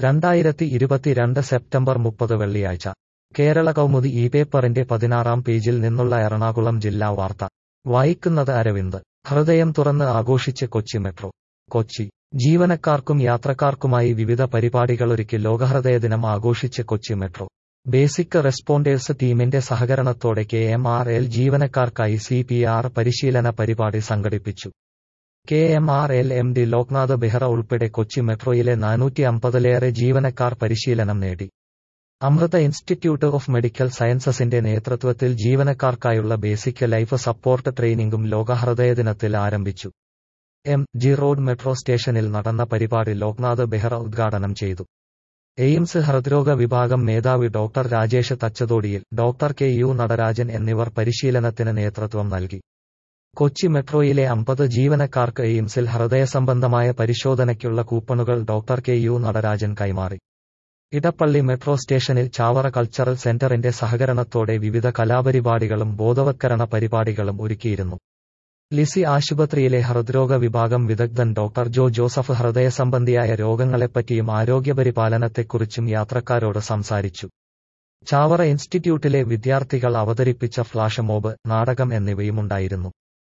രണ്ടായിരത്തി ഇരുപത്തിരണ്ട് സെപ്റ്റംബർ മുപ്പത് വെള്ളിയാഴ്ച കേരള കൗമുദി ഈ പേപ്പറിന്റെ പതിനാറാം പേജിൽ നിന്നുള്ള എറണാകുളം ജില്ലാ വാർത്ത വായിക്കുന്നത് അരവിന്ദ് ഹൃദയം തുറന്ന് ആഘോഷിച്ച് കൊച്ചി മെട്രോ കൊച്ചി ജീവനക്കാർക്കും യാത്രക്കാർക്കുമായി വിവിധ പരിപാടികളൊരുക്കി ലോകഹൃദയ ദിനം ആഘോഷിച്ച് കൊച്ചി മെട്രോ ബേസിക് റെസ്പോണ്ടേഴ്സ് ടീമിന്റെ സഹകരണത്തോടെ കെ എം ആർ എൽ ജീവനക്കാർക്കായി സി പി ആർ പരിശീലന പരിപാടി സംഘടിപ്പിച്ചു K M R L M D Loknath Behra ഉൾപ്പെടെ കൊച്ചി മെട്രോയിലെ നാനൂറ്റി അമ്പതിലേറെ ജീവനക്കാർ പരിശീലനം നേടി അമൃത ഇൻസ്റ്റിറ്റ്യൂട്ട് ഓഫ് മെഡിക്കൽ സയൻസസിന്റെ നേതൃത്വത്തിൽ ജീവനക്കാർക്കായുള്ള ബേസിക് ലൈഫ് സപ്പോർട്ട് ട്രെയിനിംഗും ലോകഹൃദയദിനത്തിൽ ആരംഭിച്ചു എം ജി റോഡ് മെട്രോ സ്റ്റേഷനിൽ നടന്ന പരിപാടി ലോക്നാഥ് ബെഹ്റ ഉദ്ഘാടനം ചെയ്തു എയിംസ് ഹൃദ്രോഗ വിഭാഗം മേധാവി doctor Rajesh Thachathodiyil doctor K U Natarajan എന്നിവർ പരിശീലനത്തിന് നേതൃത്വം നൽകി കൊച്ചി മെട്രോയിലെ അമ്പത് ജീവനക്കാർക്ക് എയിംസിൽ ഹൃദയസംബന്ധമായ പരിശോധനയ്ക്കുള്ള കൂപ്പണുകൾ ഡോക്ടർ കെ യു നടരാജൻ കൈമാറി ഇടപ്പള്ളി മെട്രോ സ്റ്റേഷനിൽ ചാവറ കൾച്ചറൽ സെന്ററിന്റെ സഹകരണത്തോടെ വിവിധ കലാപരിപാടികളും ബോധവത്കരണ പരിപാടികളും ഒരുക്കിയിരുന്നു ലിസി ആശുപത്രിയിലെ ഹൃദ്രോഗ വിഭാഗം വിദഗ്ധൻ ഡോക്ടർ ജോ ജോസഫ് ഹൃദയസംബന്ധിയായ രോഗങ്ങളെപ്പറ്റിയും ആരോഗ്യപരിപാലനത്തെക്കുറിച്ചും യാത്രക്കാരോട് സംസാരിച്ചു ചാവറ ഇൻസ്റ്റിറ്റ്യൂട്ടിലെ വിദ്യാർത്ഥികൾ അവതരിപ്പിച്ച ഫ്ലാഷ് മോബ് നാടകം എന്നിവയുമുണ്ടായിരുന്നു